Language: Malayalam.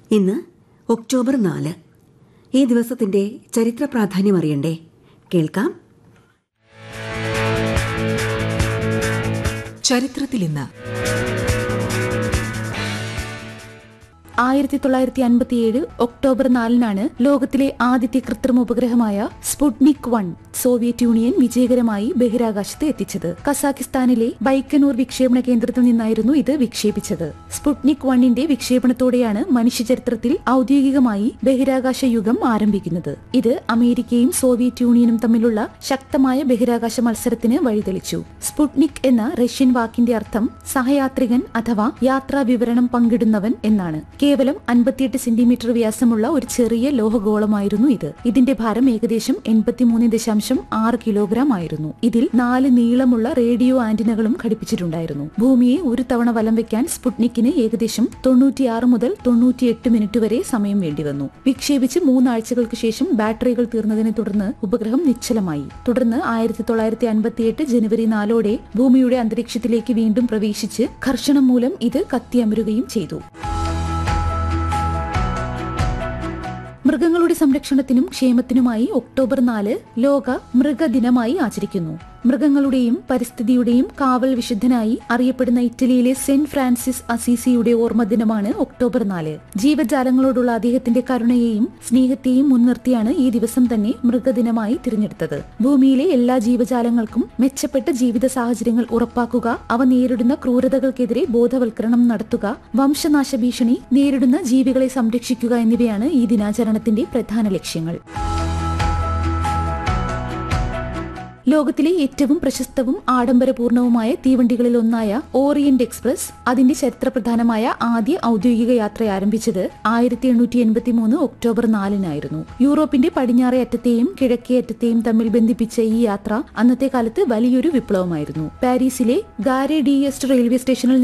ഇന്ന് ഒക്ടോബർ നാല് ഈ ദിവസത്തിന്റെ ചരിത്ര പ്രാധാന്യം അറിയണ്ടേ കേൾക്കാം ചരിത്രത്തിൽ ഇന്ന് ആയിരത്തി തൊള്ളായിരത്തി അൻപത്തിയേഴ് ഒക്ടോബർ നാലിനാണ് ലോകത്തിലെ ആദ്യത്തെ കൃത്രിമ ഉപഗ്രഹമായ സ്പുട്നിക് വൺ സോവിയറ്റ് യൂണിയൻ വിജയകരമായി ബഹിരാകാശത്ത് എത്തിച്ചത് കസാഖിസ്ഥാനിലെ ബൈക്കനൂർ വിക്ഷേപണ കേന്ദ്രത്തിൽ നിന്നായിരുന്നു ഇത് വിക്ഷേപിച്ചത് സ്പുട്നിക് വണ്ണിന്റെ വിക്ഷേപണത്തോടെയാണ് മനുഷ്യചരിത്രത്തിൽ ഔദ്യോഗികമായി ബഹിരാകാശ യുഗം ആരംഭിക്കുന്നത് ഇത് അമേരിക്കയും സോവിയറ്റ് യൂണിയനും തമ്മിലുള്ള ശക്തമായ ബഹിരാകാശ മത്സരത്തിന് വഴിതെളിച്ചു സ്പുട്നിക് എന്ന റഷ്യൻ വാക്കിന്റെ അർത്ഥം സഹയാത്രികൻ അഥവാ യാത്രാ വിവരണം പങ്കിടുന്നവൻ എന്നാണ് കേവലം അൻപത്തിയെട്ട് സെന്റിമീറ്റർ വ്യാസമുള്ള ഒരു ചെറിയ ലോഹഗോളമായിരുന്നു ഇത് ഇതിന്റെ ഭാരം ഏകദേശം എൺപത്തിമൂന്ന് ദശാംശം ആറ് കിലോഗ്രാം ആയിരുന്നു ഇതിൽ നാല് നീളമുള്ള റേഡിയോ ആന്റിനകളും ഘടിപ്പിച്ചിട്ടുണ്ടായിരുന്നു ഭൂമിയെ ഒരു തവണ വലം വെക്കാൻ സ്പുട്നിക്കിന് ഏകദേശം തൊണ്ണൂറ്റിയാറ് മുതൽ തൊണ്ണൂറ്റിയെട്ട് മിനിറ്റ് വരെ സമയം വേണ്ടിവന്നു വിക്ഷേപിച്ച് മൂന്നാഴ്ചകൾക്ക് ശേഷം ബാറ്ററികൾ തീർന്നതിനെ തുടർന്ന് ഉപഗ്രഹം നിശ്ചലമായി തുടർന്ന് ആയിരത്തി തൊള്ളായിരത്തി അൻപത്തിയെട്ട് ജനുവരി നാലോടെ ഭൂമിയുടെ അന്തരീക്ഷത്തിലേക്ക് വീണ്ടും പ്രവേശിച്ച് ഘർഷണം മൂലം ഇത് കത്തിയമരുകയും ചെയ്തു മൃഗങ്ങളുടെ സംരക്ഷണത്തിനും ക്ഷേമത്തിനുമായി ഒക്ടോബർ നാല് ലോക മൃഗദിനമായി ആചരിക്കുന്നു മൃഗങ്ങളുടെയും പരിസ്ഥിതിയുടെയും കാവൽ വിശുദ്ധനായി അറിയപ്പെടുന്ന ഇറ്റലിയിലെ സെന്റ് ഫ്രാൻസിസ് അസീസിയുടെ ഓർമ്മ ദിനമാണ് ഒക്ടോബർ നാല് ജീവജാലങ്ങളോടുള്ള അദ്ദേഹത്തിന്റെ കരുണയെയും സ്നേഹത്തെയും മുൻനിർത്തിയാണ് ഈ ദിവസം തന്നെ മൃഗദിനമായി തിരഞ്ഞെടുത്തത് ഭൂമിയിലെ എല്ലാ ജീവജാലങ്ങൾക്കും മെച്ചപ്പെട്ട ജീവിത സാഹചര്യങ്ങൾ ഉറപ്പാക്കുക അവ നേരിടുന്ന ക്രൂരതകൾക്കെതിരെ ബോധവൽക്കരണം നടത്തുക വംശനാശ ഭീഷണി നേരിടുന്ന ജീവികളെ സംരക്ഷിക്കുക എന്നിവയാണ് ഈ ദിനാചരണത്തിന്റെ പ്രധാന ലക്ഷ്യങ്ങൾ ലോകത്തിലെ ഏറ്റവും പ്രശസ്തവും ആഡംബരപൂർണവുമായ തീവണ്ടികളിൽ ഒന്നായ ഓറിയന്റ് എക്സ്പ്രസ് അതിന്റെ ചരിത്രപ്രധാനമായ ആദ്യ ഔദ്യോഗിക യാത്ര ആരംഭിച്ചത് ആയിരത്തി എണ്ണൂറ്റി എൺപത്തി മൂന്ന് ഒക്ടോബർ നാലിനായിരുന്നു യൂറോപ്പിന്റെ പടിഞ്ഞാറേ അറ്റത്തെയും കിഴക്കേ അറ്റത്തെയും തമ്മിൽ ബന്ധിപ്പിച്ച ഈ യാത്ര അന്നത്തെ കാലത്ത് വലിയൊരു വിപ്ലവമായിരുന്നു പാരീസിലെ ഗാരെ ഡി എസ്റ്റ് റെയിൽവേ സ്റ്റേഷനിൽ